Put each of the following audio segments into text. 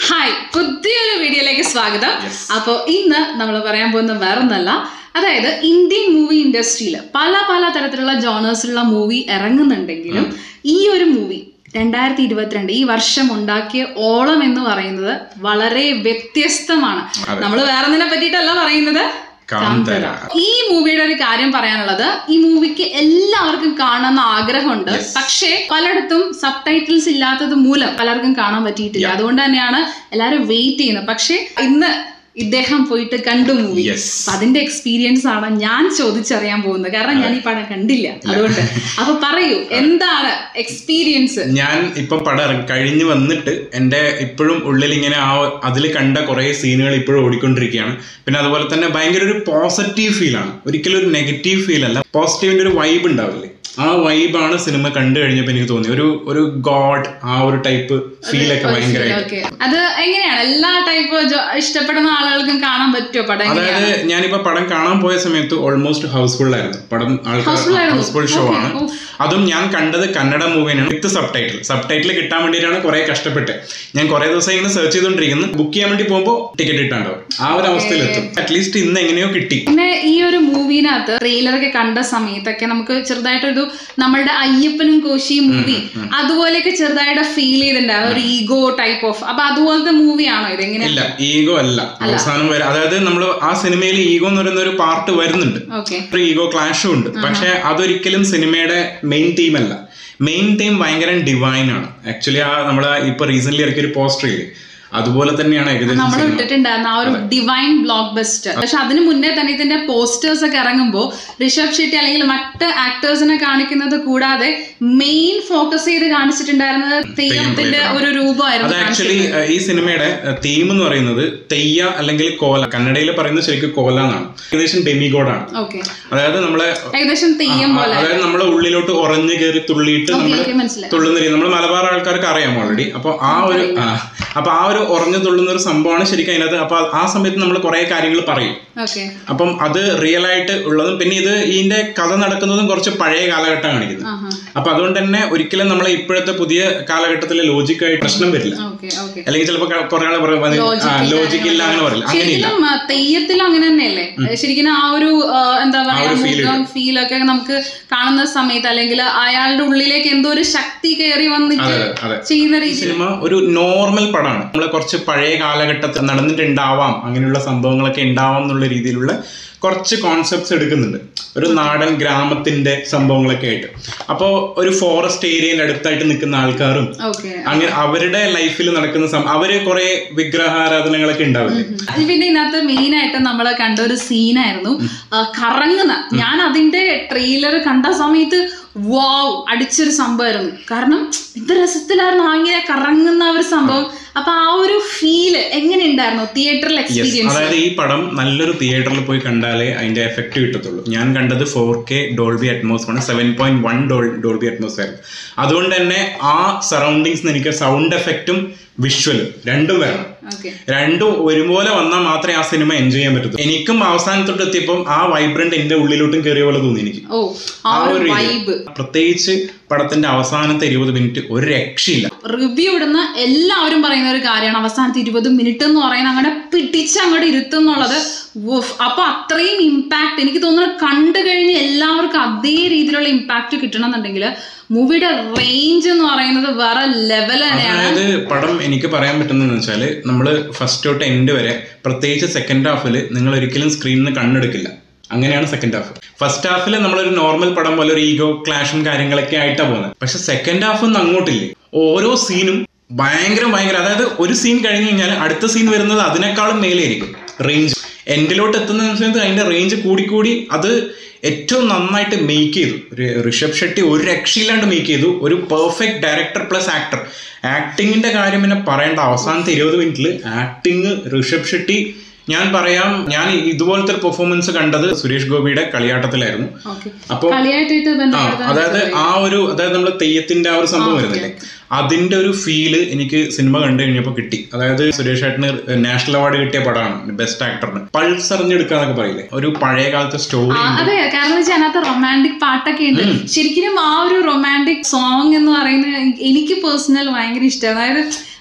Hi പുതിയൊരു വീഡിയോയിലേക്ക് സ്വാഗതം അപ്പോൾ ഇന്ന് നമ്മൾ പറയാൻ പോകുന്ന വേറൊന്നല്ല അതായത് ഇന്ത്യൻ മൂവി ഇൻഡസ്ട്രിയിൽ പല പല തരത്തിലുള്ള ജോണേഴ്സിലുള്ള മൂവി ഇറങ്ങുന്നുണ്ടെങ്കിലും ഈ ഒരു മൂവി രണ്ടായിരത്തി ഇരുപത്തിരണ്ട് ഈ വർഷം ഉണ്ടാക്കിയ ഓളം എന്ന് പറയുന്നത് വളരെ വ്യത്യസ്തമാണ് നമ്മൾ വേറൊന്നിനെ പറ്റിയിട്ടല്ല പറയുന്നത് കാന്തര ഈ മൂവിയുടെ ഒരു കാര്യം പറയാനുള്ളത് ഈ മൂവിക്ക് എല്ലാവർക്കും കാണണമെന്ന് ആഗ്രഹമുണ്ട് പക്ഷേ പലയിടത്തും സബ് ടൈറ്റിൽസ് ഇല്ലാത്തത് മൂലം പലർക്കും കാണാൻ പറ്റിയിട്ടില്ല അതുകൊണ്ട് തന്നെയാണ് എല്ലാവരും വെയിറ്റ് ചെയ്യുന്നത് പക്ഷേ ഇന്ന് ഇദ്ദേഹം പോയിട്ട് കണ്ടു മൂവി Yes. അതിന്റെ എക്സ്പീരിയൻസ് ആണ് ഞാൻ ചോദിച്ചറിയാൻ പോകുന്നത് കാരണം ഞാൻ ഈ പടം കണ്ടില്ല അതുകൊണ്ട് അപ്പൊ പറയൂ എന്താണ് എക്സ്പീരിയൻസ് ഞാൻ ഇപ്പം പടം ഇറങ്ങി കഴിഞ്ഞ് വന്നിട്ട് എൻ്റെ ഇപ്പോഴും ഉള്ളിൽ ഇങ്ങനെ ആ അതിൽ കണ്ട കുറേ സീനുകൾ ഇപ്പോഴും ഓടിക്കൊണ്ടിരിക്കുകയാണ് പിന്നെ അതുപോലെ തന്നെ ഭയങ്കര ഒരു പോസിറ്റീവ് ഫീലാണ് ഒരിക്കലും ഒരു നെഗറ്റീവ് ഫീൽ അല്ല പോസിറ്റീവിന്റെ ഒരു വൈബ് ഉണ്ടാവില്ലേ ആ വൈബാണ് സിനിമ കണ്ടു കഴിഞ്ഞപ്പോൾ എനിക്ക് തോന്നി ഒരു ഒരു ഗോഡ് ആ ഒരു ടൈപ്പ് ഫീലൊക്കെ ഭയങ്കരമായിട്ട് ഓക്കെ അത് എങ്ങനെയാണ് എല്ലാ ടൈപ്പ് ഇഷ്ടപ്പെടുന്ന ആളുകൾക്കും കാണാൻ പറ്റുമോ പടം എങ്ങനെയാണ് അതായത് ഞാനിപ്പോ പടം കാണാൻ പോയ സമയത്ത് ഓൾമോസ്റ്റ് ഹൗസ്ഫുൾ ആയിരുന്നു പടം ആൾക്കാർ Housefull ആയിരുന്നു? ഹൗസ്ഫുൾ ഷോ ആണ് Okay. അതും ഞാൻ കണ്ടത് കന്നഡ മൂവിയാണ് with subtitle subtitle കിട്ടാൻ വേണ്ടിയിട്ടാണ് കുറെ കഷ്ടപ്പെട്ട് ഞാൻ കുറെ ദിവസം ഇങ്ങനെ സെർച്ച് ചെയ്തോണ്ടിരിക്കുന്നു ബുക്ക് ചെയ്യാൻ വേണ്ടി പോകുമ്പോൾ ടിക്കറ്റ് കിട്ടാണ്ടാവും ആ ഒരു അവസ്ഥയിലെത്തും അറ്റ്ലീസ്റ്റ് ഇന്ന് എങ്ങനെയോ കിട്ടി പിന്നെ ഈ ഒരു മൂവിനകത്ത് ട്രെയിലറൊക്കെ കണ്ട സമയത്തൊക്കെ നമുക്ക് ചെറുതായിട്ടൊരു നമ്മളുടെ അയ്യപ്പനും കോശിയും മൂവി അതുപോലെയൊക്കെ ചെറുതായിട്ട് ഫീൽ ചെയ്തിട്ടുണ്ടായിരുന്നു ഒരു ഈഗോ ടൈപ്പ് ഓഫ് അപ്പൊ അതുപോലത്തെ മൂവിയാണോ ഇത് എങ്ങനെ ഇല്ല ഈഗോ അല്ല അവസാനം വരെ അതായത് നമ്മൾ ആ സിനിമയിൽ ഈഗോ എന്ന് പറയുന്ന ഒരു പാർട്ട് വരുന്നുണ്ട് ഓക്കെ ഒരു ഈഗോ ക്ലാഷും ഉണ്ട് പക്ഷെ അതൊരിക്കലും സിനിമയുടെ മെയിൻ തീം അല്ല മെയിൻ തീം ഭയങ്കര ഡിവൈൻ ആണ് ആക്ച്വലി ആ നമ്മൾ ഇപ്പൊ റീസെന്റ് ഇറക്കിയ ഒരു പോസ്റ്റർ ഇല്ലേ അതുപോലെ തന്നെയാണ് ഏകദേശം നമ്മൾ സിനിമ. ഇട്ടിട്ടുണ്ടായിരുന്നു ആ ഒരു ഡിവൈൻ ബ്ലോക്ക് ബസ്റ്റർ പക്ഷെ അതിന് മുന്നേ തന്നെ ഇതിന്റെ പോസ്റ്റേഴ്സ് ഒക്കെ ഇറങ്ങുമ്പോൾ ഋഷഭ് ഷെട്ടി അല്ലെങ്കിൽ മറ്റ് ആക്ടേഴ്സിനെ കാണിക്കുന്നത് കൂടാതെ മെയിൻ ഫോക്കസ് ചെയ്ത് കാണിച്ചിട്ടുണ്ടായിരുന്നത് തെയ്യത്തിന്റെ ഒരു രൂപമായിരുന്നു അത് ആക്ച്വലി ഈ സിനിമയുടെ തീം എന്ന് പറയുന്നത് തെയ്യ അല്ലെങ്കിൽ കോല കന്നഡയിൽ പറയുന്നത് ശരിക്കും കോല എന്നാണ് ഏകദേശം ഡെമിഗോഡാണ് ഓക്കെ അതായത് നമ്മളെ ഏകദേശം തെയ്യം പോലെ അതായത് നമ്മളെ ഉള്ളിലോട്ട് ഉറഞ്ഞു കയറി തുള്ളിയിട്ട് നമ്മൾ ഓക്കെ മനസ്സിലായി തുള്ളുന്ന രീതി നമ്മൾ മലബാർ ആൾക്കാർക്ക് അറിയാം ഓൾറെഡി അപ്പൊ ആ ഒരു ആ, അപ്പൊ ആ ഒരു ഉറഞ്ഞു തുള്ളുന്ന ഒരു സംഭവമാണ് ശരിക്കും അതിനകത്ത് അപ്പൊ ആ സമയത്ത് നമ്മൾ കുറെ കാര്യങ്ങൾ പറയും ഓക്കെ അപ്പം അത് റിയൽ ആയിട്ട് ഉള്ളതും പിന്നെ ഇത് ഇതിന്റെ കഥ നടക്കുന്നതും കുറച്ച് പഴയ കാലഘട്ടം കാണിക്കുന്നത് ആഹാ അപ്പൊ അതുകൊണ്ട് തന്നെ ഒരിക്കലും നമ്മളെ ഇപ്പോഴത്തെ പുതിയ കാലഘട്ടത്തിലെ ലോജിക്കായിട്ട് പ്രശ്നം വരില്ല ഓക്കെ ഓക്കെ അല്ലെങ്കിൽ ചിലപ്പോൾ കുറെ ആൾ പറയും ലോജിക് ഇല്ല അങ്ങനെ പറയില്ല അങ്ങനെയില്ല ശരിക്കും ആ, തെയ്യത്തിൽ അങ്ങനെ തന്നെയല്ലേ ശരിക്കും ആ ഒരു ആ, എന്താ പറയാ മുഖം ഫീൽ ഒക്കെ നമുക്ക് കാണുന്ന സമയത്ത് അല്ലെങ്കിൽ അയാളുടെ ഉള്ളിലേക്ക് എന്തോ ഒരു ശക്തി കയറി വന്നിട്ട് അതെ അതെ ചെയ്യുന്ന രീതി സിനിമ ഒരു നോർമൽ പടമാണ് നമ്മൾ കുറച്ച് പഴയ കാലഘട്ടത്തിൽ നടന്നിട്ടുണ്ടാവാം അങ്ങനെയുള്ള സംഭവങ്ങളൊക്കെ ഉണ്ടാവാം എന്നുള്ള രീതിയിലുള്ള കുറച്ച് കോൺസെപ്റ്റ്സ് എടുക്കുന്നുണ്ട് ഒരു നാടൻ ഗ്രാമത്തിന്റെ സംഭവങ്ങളൊക്കെ ആയിട്ട് അപ്പോൾ ഒരു ഫോറസ്റ്റ് ഏരിയയിൽ അടുത്തായിട്ട് നിൽക്കുന്ന ആൾക്കാരും ഓക്കെ അങ്ങനെ അവരുടെ ലൈഫിൽ നടക്കുന്ന സം- അവര് കുറെ വിഗ്രഹാരാധനകളൊക്കെ ഉണ്ടാവില്ലേ പിന്നെ ഇതിനകത്ത് മെയിൻ ആയിട്ട് നമ്മൾ കണ്ട ഒരു സീനായിരുന്നു ആ, കറങ്ങുന്ന ഞാൻ അതിന്റെ ട്രെയിലർ കണ്ട സമയത്ത് വാവ് അടിച്ചൊരു സംഭവമായിരുന്നു കാരണം എന്ത് രസത്തിലായിരുന്നു ആ ഇങ്ങനെ കറങ്ങുന്ന ആ ഒരു സംഭവം അപ്പൊ ആ ഒരു ഫീല് എങ്ങനെ ഉണ്ടായിരുന്നു തിയേറ്ററിൽ എക്സ്പീരിയൻസ് അതായത് ഈ പടം നല്ലൊരു തിയേറ്ററിൽ പോയി കണ്ടാലേ അതിന്റെ എഫക്റ്റ് കിട്ടത്തുള്ളൂ ഞാൻ കണ്ടത് ഫോർ കെ ഡോൾബി അറ്റ്മോസ് ആണ് seven point one Dolby Atmos ആയിരുന്നു അതുകൊണ്ട് തന്നെ ആ സറൗണ്ടിങ്സ് എനിക്ക് സൗണ്ട് എഫക്റ്റും വിഷ്വലും രണ്ടും വരണം ഓക്കെ രണ്ടും ഒരുപോലെ വന്നാൽ മാത്രമേ ആ സിനിമ എൻജോയ് ചെയ്യാൻ പറ്റൂ എനിക്കും അവസാനത്തോട്ട് എത്തിയപ്പം ആ വൈബ്രന്റ് എന്റെ ഉള്ളിലോട്ടും കയറിയ പോലെ തോന്നി എനിക്ക് ഓ ആ ഒരു ഒരു ഇത്. വൈബ് പ്രത്യേകിച്ച് പടത്തിന്റെ അവസാനത്തെ ഇരുപത് മിനിറ്റ് ഒരു രക്ഷയില്ല റിവ്യൂ ഇടുന്ന എല്ലാവരും പറയുന്ന ഒരു കാര്യമാണ് അവസാനത്തെ ഇരുപത് മിനിറ്റ് എന്ന് പറയുന്നത് അങ്ങനെ പിടിച്ച് അങ്ങോട്ട് ഇരുത്തുന്നുള്ളത് വുഫ്. അപ്പൊ അത്രയും ഇമ്പാക്ട് എനിക്ക് തോന്നുന്നു കണ്ടു കഴിഞ്ഞ് എല്ലാവർക്കും അതേ രീതിയിലുള്ള ഇമ്പാക്ട് കിട്ടണമെന്നുണ്ടെങ്കിൽ മൂവിയുടെ റേഞ്ച് എന്ന് പറയുന്നത് വേറെ ലെവൽ തന്നെയാണ് അതായത് പടം എനിക്ക് പറയാൻ പറ്റുന്നതെന്ന് വെച്ചാല് നമ്മൾ ഫസ്റ്റ് തൊട്ട് എൻഡ് വരെ പ്രത്യേകിച്ച് സെക്കൻഡ് ഹാഫിൽ നിങ്ങൾ ഒരിക്കലും സ്ക്രീനിൽ നിന്ന് കണ്ണെടുക്കില്ല അങ്ങനെയാണ് സെക്കൻഡ് ഹാഫ് ഫസ്റ്റ് ഹാഫിൽ നമ്മളൊരു നോർമൽ പടം പോലെ ഒരു ഈഗോ ക്ലാഷും കാര്യങ്ങളൊക്കെ ആയിട്ടാണ് പോകുന്നത് പക്ഷെ സെക്കൻഡ് ഹാഫ് ഒന്നും അങ്ങോട്ടില്ലേ ഓരോ സീനും ഭയങ്കര ഭയങ്കര അതായത് ഒരു സീൻ കഴിഞ്ഞ് കഴിഞ്ഞാൽ അടുത്ത സീൻ വരുന്നത് അതിനേക്കാളും മേലെയായിരിക്കും റേഞ്ച് എൻഡിലോട്ട് എത്തുന്ന സമയത്ത് അതിന്റെ റേഞ്ച് കൂടിക്കൂടി അത് ഏറ്റവും നന്നായിട്ട് മേക്ക് ചെയ്തു ഒരു ഋഷഭ് ഷെട്ടി ഒരു രക്ഷയില്ലാണ്ട് മേക്ക് ചെയ്തു ഒരു പെർഫെക്റ്റ് ഡയറക്ടർ പ്ലസ് ആക്ടർ ആക്ടിങ്ങിന്റെ കാര്യം പിന്നെ പറയേണ്ട അവസാനത്തെ ഇരുപത് മിനിറ്റിൽ ആക്ടിങ് ഋഷഭ് ഷെട്ടി ഞാൻ പറയാം ഞാൻ ഇതുപോലത്തെ ഒരു പെർഫോമൻസ് കണ്ടത് സുരേഷ് ഗോപിയുടെ കളിയാട്ടത്തിലായിരുന്നു ഓക്കെ അപ്പോൾ കളിയായിട്ടായിട്ട് ആ ബന്ധപ്പെടുത്താൻ അതായത് ആ ഒരു അതായത് നമ്മൾ തെയ്യത്തിന്റെ ആ ഒരു സംഭവം വരുന്നില്ലേ അതിന്റെ ഒരു ഫീല് എനിക്ക് സിനിമ കണ്ടു കഴിഞ്ഞപ്പോൾ കിട്ടി അതായത് സുരേഷ് ഏട്ടന് നാഷണൽ അവാർഡ് കിട്ടിയ പടമാണ് ബെസ്റ്റ് ആക്ടറിന് പൾസ് അറിഞ്ഞെടുക്കാന്നൊക്കെ പറയില്ലേ ഒരു പഴയ കാലത്തെ സ്റ്റോറി ആ, അതെ കാരണം വെച്ചാൽ അതിനകത്ത് റൊമാൻറ്റിക് പാട്ടൊക്കെ ഉണ്ട് ശരിക്കും ആ ഒരു റൊമാൻറ്റിക് സോങ് എന്ന് പറയുന്നത് എനിക്ക് പേഴ്സണൽ ഭയങ്കര ഇഷ്ടമാണ് അതായത്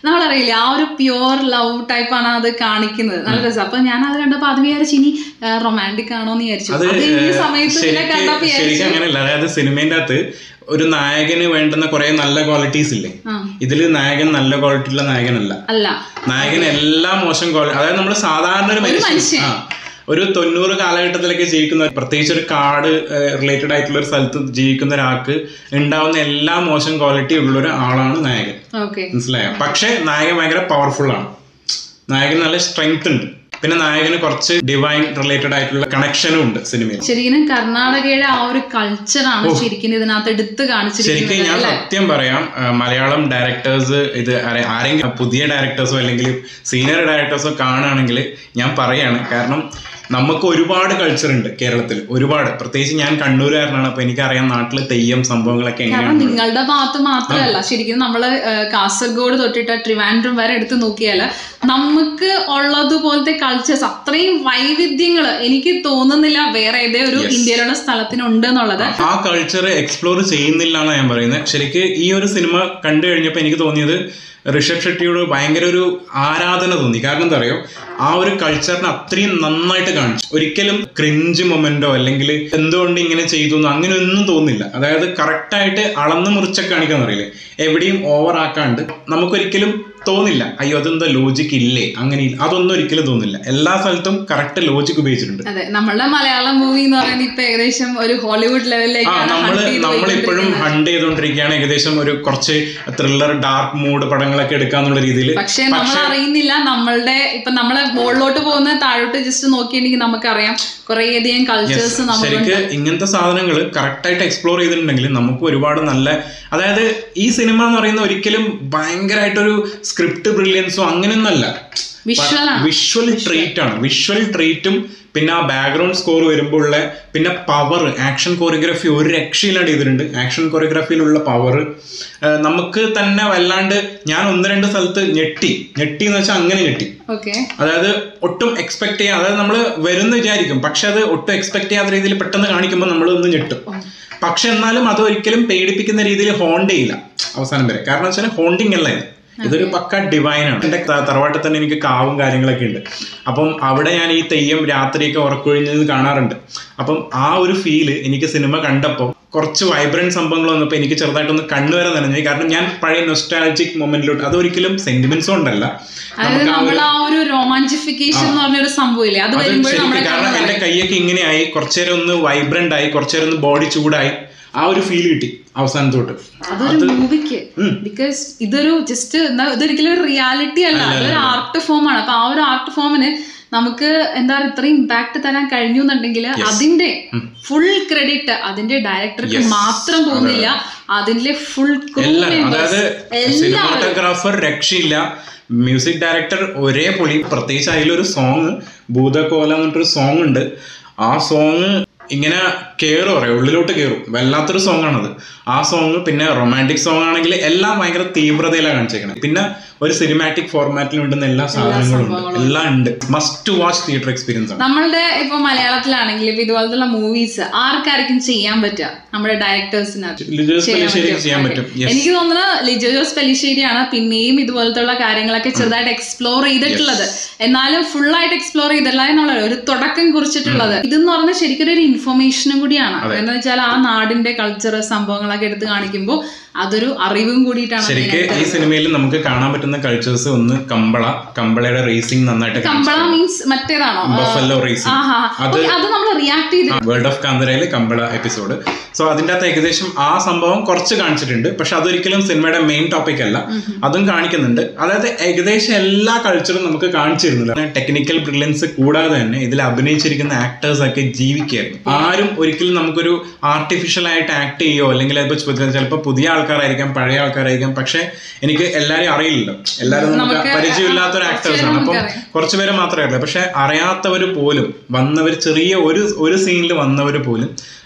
നമ്മളറിയില്ല ആ ഒരു പ്യുവർ ലവ് ടൈപ്പ് ആണ് അത് കാണിക്കുന്നത് നല്ല രസം അപ്പൊ ഞാൻ അത് കണ്ടപ്പോ അത് വിചാരിച്ചു ഇനി റൊമാൻറ്റിക് ആണോ എന്ന് വിചാരിച്ചു അത് അത് ഈ സമയത്ത് ഇതിനെ ശരിക്ക് കണ്ടപ്പോ ശരിക്കും വിചാരിച്ചു അങ്ങനെയല്ല അതായത് സിനിമേന്റെ അകത്ത് ഒരു നായകന് വേണ്ടുന്ന കുറെ നല്ല ക്വാളിറ്റീസ് ഇല്ലേ ആ ഇതില് നായകൻ നല്ല ക്വാളിറ്റി ഉള്ള നായകനല്ല അല്ല നായകൻ എല്ലാം മോശം ക്വാളിറ്റി അതായത് നമ്മൾ സാധാരണ ഒരു മനുഷ്യൻ മനുഷ്യൻ. ആ ഒരു തൊണ്ണൂറ് കാലഘട്ടത്തിലൊക്കെ ജീവിക്കുന്ന പ്രത്യേകിച്ച് ഒരു കാട് റിലേറ്റഡ് ആയിട്ടുള്ള ഒരു സ്ഥലത്ത് ജീവിക്കുന്ന ഒരാൾക്ക് ഉണ്ടാവുന്ന എല്ലാ മോശം ക്വാളിറ്റി ഉള്ള ഒരു ആളാണ് നായകൻ ഓക്കെ മനസ്സിലായോ പക്ഷെ നായകൻ ഭയങ്കര പവർഫുൾ ആണ് നായകന് നല്ല സ്ട്രെങ്ത് ഉണ്ട് പിന്നെ നായകന് കുറച്ച് ഡിവൈൻ റിലേറ്റഡ് ആയിട്ടുള്ള കണക്ഷനും ഉണ്ട് സിനിമയിൽ ശരിക്കും കർണാടകയുടെ ആ ഒരു കൾച്ചറാണ് ശരിക്കും ഇതിനകത്ത് എടുത്ത് ശരിക്കും കാണിച്ചിരിക്കുന്നത് ഞാൻ സത്യം പറയാം ആ, മലയാളം ഡയറക്ടേഴ്സ് ഇത് ആരെ- ആരെങ്കിലും പുതിയ ഡയറക്ടേഴ്സോ അല്ലെങ്കിൽ സീനിയർ ഡയറക്ടേഴ്സോ കാണുകയാണെങ്കിൽ ഞാൻ പറയാണ് കാരണം നമുക്ക് ഒരുപാട് കൾച്ചർ ഉണ്ട് കേരളത്തിൽ ഒരുപാട് പ്രത്യേകിച്ച് ഞാൻ കണ്ണൂരുകാരനാണ് അപ്പൊ എനിക്കറിയാം നാട്ടിൽ തെയ്യം സംഭവങ്ങളൊക്കെ കാരണം എങ്ങനെയാണ് നിങ്ങളുടെ ഭാഗത്ത് മാത്രമല്ല ശരിക്കും നമ്മള് ഏഹ്, കാസർഗോഡ് തൊട്ടിട്ട് ട്രിവാൻഡ്രം വരെ എടുത്ത് നോക്കിയാല് നമുക്ക് ഉള്ളതുപോലത്തെ കൾച്ചേഴ്സ് അത്രയും വൈവിധ്യങ്ങൾ എനിക്ക് തോന്നുന്നില്ല വേറെ ഏതേ ഒരു ഇന്ത്യയിലുള്ള സ്ഥലത്തിനുണ്ട് എന്നുള്ളത് ആ കൾച്ചർ എക്സ്പ്ലോർ ചെയ്യുന്നില്ല എന്നാണ് ഞാൻ പറയുന്നത് ശരിക്ക് ഈ ഒരു സിനിമ കണ്ടു കഴിഞ്ഞപ്പോൾ എനിക്ക് തോന്നിയത് ഋഷഭ് ഷെട്ടിയോട് ഭയങ്കര ഒരു ആരാധന തോന്നി കാരണം എന്താ പറയുക ആ ഒരു കൾച്ചറിനെ അത്രയും നന്നായിട്ട് കാണിച്ചു ഒരിക്കലും ക്രിഞ്ച് മൊമെന്റോ അല്ലെങ്കിൽ എന്തുകൊണ്ട് ഇങ്ങനെ ചെയ്തു എന്നോ അങ്ങനെയൊന്നും തോന്നില്ല അതായത് കറക്റ്റായിട്ട് അളന്ന് മുറിച്ചൊക്കെ കാണിക്കാൻ അറിയില്ലേ എവിടെയും ഓവർ ആക്കാണ്ട് നമുക്കൊരിക്കലും തോന്നില്ല അയ്യോ അതെന്താ ലോജിക് ഇല്ലേ അങ്ങനെ ഇല്ല. അതൊന്നും ഒരിക്കലും തോന്നില്ല എല്ലാ സ്ഥലത്തും കറക്റ്റ് ലോജിക് ഉപയോഗിച്ചിട്ടുണ്ട് അതെ നമ്മളുടെ മലയാളം മൂവി എന്ന് പറയുന്നത് ഇപ്പൊ ഏകദേശം ഒരു ഹോളിവുഡ് ആ ലെവലിലേക്കാണ് നമ്മള് hunt ചെയ്ത് നമ്മളിപ്പോഴും പോയിക്കൊണ്ടിരിക്കുന്നത്. ഹണ്ട് ചെയ്തുകൊണ്ടിരിക്കുകയാണ് ഏകദേശം ഒരു കുറച്ച് ത്രില്ലർ ഡാർക്ക് മൂഡ് പടങ്ങളൊക്കെ എടുക്കാന്നുള്ള രീതിയിൽ പക്ഷെ നമ്മൾ അറിയുന്നില്ല നമ്മളുടെ ഇപ്പൊ നമ്മളെ മുകളിലോട്ട് പോകുന്ന താഴോട്ട് ജസ്റ്റ് നോക്കിയിട്ടുണ്ടെങ്കിൽ നമുക്കറിയാം കുറേ അധികം കൾച്ചേഴ്സ് നമ്മൾ ശരിക്ക് ഇങ്ങനത്തെ സാധനങ്ങൾ കറക്റ്റായിട്ട് എക്സ്പ്ലോർ ചെയ്തിട്ടുണ്ടെങ്കിൽ നമുക്ക് ഒരുപാട് നല്ല അതായത് ഈ സിനിമ എന്ന് പറയുന്ന ഒരിക്കലും ഭയങ്കരമായിട്ടൊരു സ്ക്രിപ്റ്റ് ബ്രില്യൻസോ അങ്ങനെയൊന്നല്ല വിഷ്വൽ ആണ് വിഷ്വൽ ട്രീറ്റ് ആണ് വിഷ്വൽ ട്രീറ്റും പിന്നെ ആ ബാക്ക്ഗ്രൗണ്ട് സ്കോർ വരുമ്പോഴുള്ള പിന്നെ പവർ ആക്ഷൻ കോറിയോഗ്രാഫി ഒരു രക്ഷയില്ലാണ്ട് ചെയ്തിട്ടുണ്ട് ആക്ഷൻ കോറിയോഗ്രാഫിയിലുള്ള പവർ നമുക്ക് തന്നെ വല്ലാണ്ട് ഞാൻ ഒന്ന് രണ്ട് സ്ഥലത്ത് ഞെട്ടി ഞെട്ടി എന്ന് വെച്ചാൽ അങ്ങനെ ഞെട്ടി ഓക്കെ അതായത് ഒട്ടും എക്സ്പെക്ട് ചെയ്യാം അതായത് നമ്മൾ വരുന്ന വിചാരിക്കും പക്ഷെ അത് ഒട്ടും എക്സ്പെക്ട് ചെയ്യാത്ത രീതിയിൽ പെട്ടെന്ന് കാണിക്കുമ്പോൾ നമ്മൾ ഒന്ന് ഞെട്ടും പക്ഷെ എന്നാലും അത് ഒരിക്കലും പേടിപ്പിക്കുന്ന രീതിയിൽ ഹോണ്ട് ചെയ്യില്ല അവസാനം വരെ കാരണം വെച്ചാൽ ഹോണ്ടിങ് അല്ല ഇത് ഇതൊരു പക്ക ഡിവൈൻ ആണ് എന്റെ ത- തറവാട്ടിൽ തന്നെ എനിക്ക് കാവും കാര്യങ്ങളൊക്കെ ഉണ്ട് അപ്പം അവിടെ ഞാൻ ഈ തെയ്യം രാത്രിയൊക്കെ ഉറക്കൊഴിഞ്ഞത് കാണാറുണ്ട് അപ്പം ആ ഒരു ഫീല് എനിക്ക് സിനിമ കണ്ടപ്പോൾ കുറച്ച് വൈബ്രന്റ് സംഭവങ്ങൾ വന്നപ്പോൾ എനിക്ക് ചെറുതായിട്ടൊന്ന് കണ്ണുവരെ നനഞ്ഞു കാരണം ഞാൻ പഴയ നൊസ്റ്റാലജിക് മൊമെന്റിലോട്ട് അതൊരിക്കലും സെന്റിമെന്റ്സ് കൊണ്ടല്ല അതായത് നമ്മൾ ആ ഒരു റൊമാൻറ്റിഫിക്കേഷൻ എന്ന് പറഞ്ഞ ഒരു സംഭവമില്ലേ അത് അത് വരുമ്പോൾ ശരിക്കും നമ്മളെ കാരണം എന്റെ കൈയൊക്കെ ഇങ്ങനെയായി കുറച്ചേരം ഒന്ന് വൈബ്രന്റ് ആയി കുറച്ചേരം ഒന്ന് ബോഡി ചൂടായി ആ ഒരു ഫീൽ കിട്ടി അവസാനത്തോട്ട് അതൊരു മൂവിക്ക് ബിക്കോസ് ഇതൊരു ജസ്റ്റ് എന്താ ഇതൊരിക്കലും ഒരു റിയാലിറ്റി അല്ല അതൊരു ആർട്ട് ഫോം ആണ് അപ്പൊ ആ ഒരു ആർട്ട് ഫോമിന് നമുക്ക് എന്താ പറയുക ഇത്രയും ഇമ്പാക്ട് തരാൻ കഴിഞ്ഞു എന്നുണ്ടെങ്കിൽ അതിന്റെ ഫുൾ ക്രെഡിറ്റ് അതിന്റെ ഡയറക്ടർക്ക് മാത്രം പോകുന്നില്ല അതിന്റെ ഫുൾ ക്രൂ എല്ലാവരും മെമ്പേഴ്സ് അതായത് സിനിമാറ്റോഗ്രാഫർ രക്ഷയില്ല മ്യൂസിക് ഡയറക്ടർ ഒരേ പൊളി പ്രത്യേകിച്ച് അതിലൊരു സോങ് ഭൂതകോല എന്നിട്ടൊരു സോങ് ഉണ്ട് ആ സോങ് ഇങ്ങനെ കയറും പറയാം ഉള്ളിലോട്ട് കയറും വല്ലാത്തൊരു സോങ് ആണത് ആ സോങ് പിന്നെ റൊമാൻറ്റിക് സോങ് ആണെങ്കിൽ എല്ലാം ഭയങ്കര തീവ്രതയിലാണ് കാണിച്ചേക്കണേ പിന്നെ ഒരു സിനിമാറ്റിക് ഫോർമാറ്റിൽ വേണ്ടുന്ന എല്ലാ സാധനങ്ങളും ഉണ്ട് എല്ലാം ഉണ്ട് മസ്റ്റ് വാച്ച് തിയേറ്റർ എക്സ്പീരിയൻസ് ആണ് നമ്മളുടെ ഇപ്പൊ മലയാളത്തിലാണെങ്കിൽ ഇപ്പൊ ഇതുപോലത്തെ മൂവീസ് ആർക്കാർക്കും ചെയ്യാൻ പറ്റുക നമ്മുടെ ഡയറക്ടേഴ്സിനകത്ത് ലിജോസ് പല്ലിശ്ശേരിക്ക് ചെയ്യാൻ പറ്റും യെസ് എനിക്ക് തോന്നുന്നത് ലിജോ ജോസ് പെലിശ്ശേരിയാണ് പിന്നെയും ഇതുപോലത്തുള്ള കാര്യങ്ങളൊക്കെ ചെറുതായിട്ട് എക്സ്പ്ലോർ ചെയ്തിട്ടുള്ളത് എന്നാലും ഫുൾ ആയിട്ട് എക്സ്പ്ലോർ ചെയ്തില്ല എന്നുള്ള ഒരു തുടക്കം കുറിച്ചിട്ടുള്ളത് ഇതെന്ന് പറഞ്ഞാൽ ശരിക്കും ഒരു ഇൻഫർമേഷനും കൂടിയാണ് എന്ന് വെച്ചാൽ ആ നാടിന്റെ കൾച്ചർ സംഭവങ്ങളൊക്കെ എടുത്ത് കാണിക്കുമ്പോൾ അതൊരു അറിവും കൂടിയിട്ടാണ് ശരിക്ക് ഈ സിനിമയിൽ നമുക്ക് കാണാൻ പറ്റുന്ന കൾച്ചേഴ്സ് ഒന്ന് കമ്പള കമ്പളയുടെ റേസിംഗ് നന്നായിട്ട് കമ്പള മീൻസ് മറ്റേതാണോ ബഫല്ലോ റേസിംഗ് ആഹാ അത് Okay, അത് നമ്മൾ റിയാക്ട് ചെയ്ത് വേൾഡ് ഓഫ് കാന്തരയിലെ കമ്പള എപ്പിസോഡ് സോ അതിൻ്റെ അകത്ത് ഏകദേശം ആ സംഭവം കുറച്ച് കാണിച്ചിട്ടുണ്ട് പക്ഷെ അതൊരിക്കലും സിനിമയുടെ മെയിൻ ടോപ്പിക് അല്ല അതും കാണിക്കുന്നുണ്ട് അതായത് ഏകദേശം എല്ലാ കൾച്ചറും നമുക്ക് കാണിച്ചു തരുന്നില്ല ടെക്നിക്കൽ ബ്രില്യൻസ് കൂടാതെ തന്നെ ഇതിൽ അഭിനയിച്ചിരിക്കുന്ന ആക്ടേഴ്സ് ഒക്കെ ജീവിക്കായിരുന്നു ആരും ഒരിക്കലും നമുക്കൊരു ആർട്ടിഫിഷ്യൽ ആയിട്ട് ആക്ട് ചെയ്യോ അല്ലെങ്കിൽ അതിപ്പോൾ ചിലപ്പോൾ പുതിയ ആൾക്കാരായിരിക്കാം പഴയ ആൾക്കാരായിരിക്കാം പക്ഷെ എനിക്ക് എല്ലാവരും അറിയില്ലല്ലോ എല്ലാവരും നമുക്ക് നമുക്ക് പരിചയമില്ലാത്ത ഒരു ആക്ടേഴ്സ് ആണ് അപ്പം കുറച്ച് പേര് മാത്രമേ അറിയില്ല പക്ഷെ അറിയാത്തവർ പോലും വന്നവർ ചെറിയ ഒരു ഒരു സീനിൽ വന്നവർ പോലും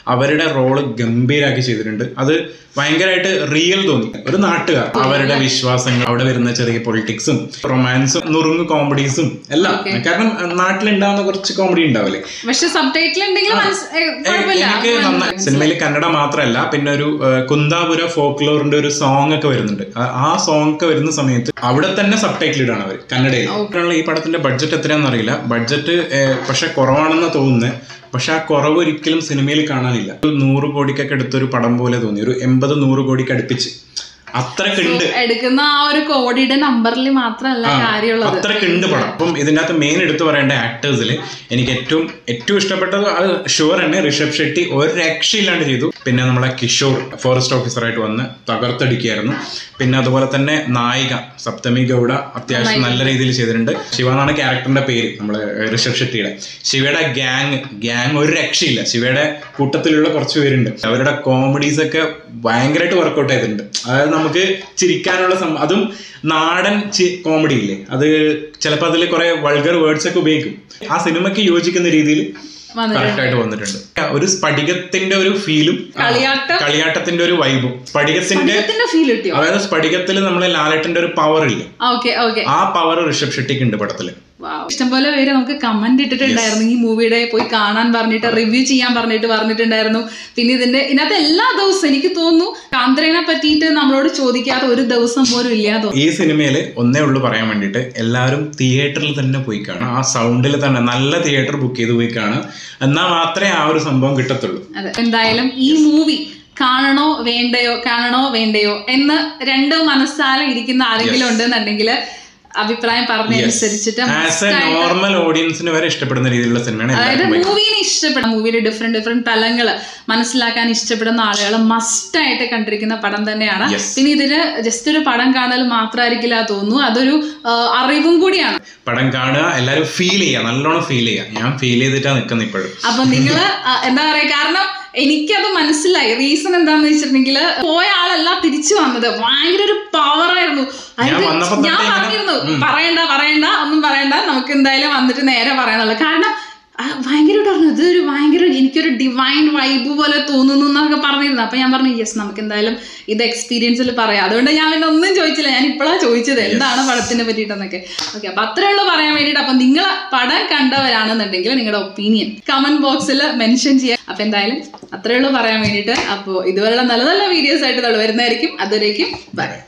അവരുടെ റോള് ഗംഭീരാക്കി ചെയ്തിട്ടുണ്ട് അത് ഭയങ്കരമായിട്ട് റിയൽ തോന്നി ഒരു നാട്ടുകാർ അവരുടെ വിശ്വാസങ്ങൾ അവിടെ വരുന്ന ചെറിയ പൊളിറ്റിക്സും റൊമാൻസും നുറുങ്ങ് കോമഡീസും എല്ലാം കാരണം നാട്ടിലുണ്ടാവുന്ന കുറച്ച് കോമഡി ഉണ്ടാവില്ലേ പക്ഷെ സബ് ടൈറ്റിൽ ഉണ്ടെങ്കിൽ മനസ്സ്- ഏ, കുഴപ്പമില്ല എനിക്ക് നന്നായി സിനിമയിൽ കന്നഡ മാത്രമല്ല പിന്നെ ഒരു ആ, കുന്താപുര ഫോക്ലോറിന്റെ ഒരു സോങ് ഒക്കെ വരുന്നുണ്ട് ആ- ആ സോങ് ഒക്കെ വരുന്ന സമയത്ത് അവിടെ തന്നെ സബ് ടൈറ്റിൽ ഇടാണ് അവർ കന്നഡയിൽ അപ്പോഴാണ് ഈ പടത്തിന്റെ ബഡ്ജറ്റ് എത്രയാണെന്ന് അറിയില്ല ബഡ്ജറ്റ് പക്ഷെ കുറവാണെന്ന് തോന്നുന്നത് പക്ഷെ ആ കുറവ് ഒരിക്കലും സിനിമയിൽ കാണാനില്ല ഒരു നൂറ് കോടിക്കൊക്കെ എടുത്തൊരു പടം പോലെ തോന്നി ഒരു എൺപത് നൂറ് കോടിക്ക് അടുപ്പിച്ച് അത്രക്കുണ്ട് എടുക്കുന്ന ആ ഒരു കോടിയുടെ നമ്പറിൽ മാത്രമല്ല കാര്യമുള്ളത് അത്രക്കുണ്ട് പടം അപ്പം ഇതിൻ്റെ അകത്ത് മെയിൻ എടുത്തു പറയേണ്ട ആക്ടേഴ്സിൽ എനിക്ക് ഏറ്റവും ഏറ്റവും ഇഷ്ടപ്പെട്ടത് അത് ഷുവർ തന്നെ ഋഷഭ് ഷെട്ടി ഒരു രക്ഷയില്ലാണ്ട് ചെയ്തു പിന്നെ നമ്മളെ കിഷോർ ഫോറസ്റ്റ് ഓഫീസറായിട്ട് വന്ന് തകർത്തടിക്കുകയായിരുന്നു പിന്നെ അതുപോലെ തന്നെ നായിക സപ്തമി ഗൗഡ അത്യാവശ്യം നല്ല രീതിയിൽ ചെയ്തിട്ടുണ്ട് ശിവ എന്നാണ് ക്യാരക്ടറിന്റെ പേര് നമ്മളെ ഋഷഭ് ഷെട്ടിയുടെ ശിവയുടെ ഗ്യാങ് ഗ്യാങ് ഒരു രക്ഷയില്ല ശിവയുടെ കൂട്ടത്തിലുള്ള കുറച്ച് പേരുണ്ട് അവരുടെ കോമഡീസ് ഒക്കെ ഭയങ്കരമായിട്ട് വർക്കൗട്ട് ചെയ്തിട്ടുണ്ട് അതായത് നമുക്ക് ചിരിക്കാനുള്ള സം- അതും നാടൻ കോമഡി ഇല്ലേ അത് ചിലപ്പോൾ അതിൽ കുറെ വൾഗർ വേർഡ്സ് ഒക്കെ ഉപയോഗിക്കും ആ സിനിമയ്ക്ക് യോജിക്കുന്ന രീതിയിൽ വന്നിട്ടുണ്ട്. കറക്റ്റ് ആയിട്ട് വന്നിട്ടുണ്ട് ഒരു സ്ഫടികത്തിന്റെ ഒരു ഫീലും കളിയാട്ടം കളിയാട്ടത്തിന്റെ ഒരു വൈബും സ്ഫടികത്തിന്റെ ഇതിന്റെ ഫീൽ കിട്ടിയോ അതായത് സ്ഫടികത്തിൽ നമ്മളെ ലാലേട്ടന്റെ ഒരു പവർ ഇല്ലേ ഓക്കെ ഓക്കെ ആ പവർ ഋഷഭ് ഷെട്ടിക്ക് ഉണ്ട് പടത്തില് ഇഷ്ടംപോലെ പേര് നമുക്ക് കമന്റ് ഇട്ടിട്ടുണ്ടായിരുന്നു ഈ മൂവിയുടെ പോയി കാണാൻ പറഞ്ഞിട്ട് റിവ്യൂ ചെയ്യാൻ പറഞ്ഞിട്ട് പറഞ്ഞിട്ടുണ്ടായിരുന്നു പിന്നെ ഇതിന്റെ ഇതിനകത്ത് എല്ലാ ദിവസവും എനിക്ക് തോന്നുന്നു കാന്തരനെ പറ്റിയിട്ട് നമ്മളോട് ചോദിക്കാത്ത ഒരു ദിവസം പോലും ഇല്ല തോന്നുന്നു ഈ സിനിമയിൽ ഒന്നേ ഉള്ളൂ പറയാൻ വേണ്ടിയിട്ട് എല്ലാവരും തിയേറ്ററിൽ തന്നെ പോയി കാണും ആ സൗണ്ടിൽ തന്നെ നല്ല തിയേറ്റർ ബുക്ക് ചെയ്ത് പോയി കാണും എന്നാൽ മാത്രമേ ആ ഒരു സംഭവം കിട്ടത്തുള്ളൂ അതെ എന്തായാലും ഈ മൂവി കാണണോ വേണ്ടയോ കാണണോ വേണ്ടയോ എന്ന് രണ്ട് മനസ്സാല ഇരിക്കുന്ന ആരെങ്കിലും ഉണ്ടെന്നുണ്ടെങ്കിൽ അഭിപ്രായം പറഞ്ഞനുസരിച്ചിട്ട് ആസ് എ നോർമൽ ഓഡിയൻസിന് വരെ ഇഷ്ടപ്പെടുന്ന രീതിയിലുള്ള സിനിമയാണ് അതായത് എല്ലാവരും പോയി മൂവിനെ ഇഷ്ടപ്പെടുന്ന മൂവിയുടെ ഡിഫറെന്റ് ഡിഫറെന്റ് തലങ്ങൾ മനസ്സിലാക്കാൻ ഇഷ്ടപ്പെടുന്ന ആളുകൾ മസ്റ്റ് ആയിട്ട് കണ്ടിരിക്കുന്ന പടം തന്നെയാണ് Yes. പിന്നെ ഇതില് ജസ്റ്റ് ഒരു പടം കാണൽ മാത്രമായിരിക്കില്ല തോന്നുന്നു അതൊരു ആ, അറിവും കൂടിയാണ് പടം കാണുക എല്ലാവരും ഫീൽ ചെയ്യുക നല്ലോണം ഫീൽ ചെയ്യുക ഞാൻ ഫീൽ ചെയ്തിട്ടാണ് നിൽക്കുന്നത് ഇപ്പോഴും അപ്പൊ നിങ്ങള് ആ, എന്താ പറയാ കാരണം എനിക്കത് മനസ്സിലായി റീസൺ എന്താന്ന് വെച്ചിട്ടുണ്ടെങ്കിൽ പോയ ആളല്ല തിരിച്ചു വന്നത് ഭയങ്കര ഒരു പവർ ആയിരുന്നു അതായത് വന്നപ്പോ ഞാൻ തൊട്ടേ ഇങ്ങനെ- പറഞ്ഞിരുന്നു പറയണ്ട പറയണ്ട ഒന്നും പറയണ്ട നമുക്ക് എന്തായാലും വന്നിട്ട് നേരെ പറയാനുള്ളത് കാരണം ആ, ഭയങ്കരമായിട്ട് പറഞ്ഞു ഇതൊരു ഭയങ്കര എനിക്കൊരു ഡിവൈൻ വൈബ് പോലെ തോന്നുന്നു എന്നൊക്കെ പറഞ്ഞിരുന്നു അപ്പൊ ഞാൻ പറഞ്ഞു യെസ് നമുക്ക് എന്തായാലും ഇത് എക്സ്പീരിയൻസിൽ പറയാം അതുകൊണ്ട് ഞാൻ പിന്നെ ഒന്നും ചോദിച്ചില്ല ഞാൻ ഇപ്പോഴാണ് ചോദിച്ചത് എന്താണ് പടത്തിനെ പറ്റിയിട്ടെന്നൊക്കെ ഓക്കെ അപ്പൊ അത്രേ ഉള്ളൂ പറയാൻ വേണ്ടിയിട്ട് അപ്പൊ നിങ്ങൾ പടം കണ്ടവരാണെന്നുണ്ടെങ്കിൽ നിങ്ങളുടെ ഒപ്പീനിയൻ കമന്റ് ബോക്സിൽ മെൻഷൻ ചെയ്യാം അപ്പൊ എന്തായാലും അത്രേ ഉള്ളൂ പറയാൻ വേണ്ടിയിട്ട് അപ്പോൾ ഇതുപോലുള്ള നല്ല നല്ല വീഡിയോസ് ആയിട്ട് നമ്മൾ വരുന്നതായിരിക്കും അതുവരേക്കും ബൈ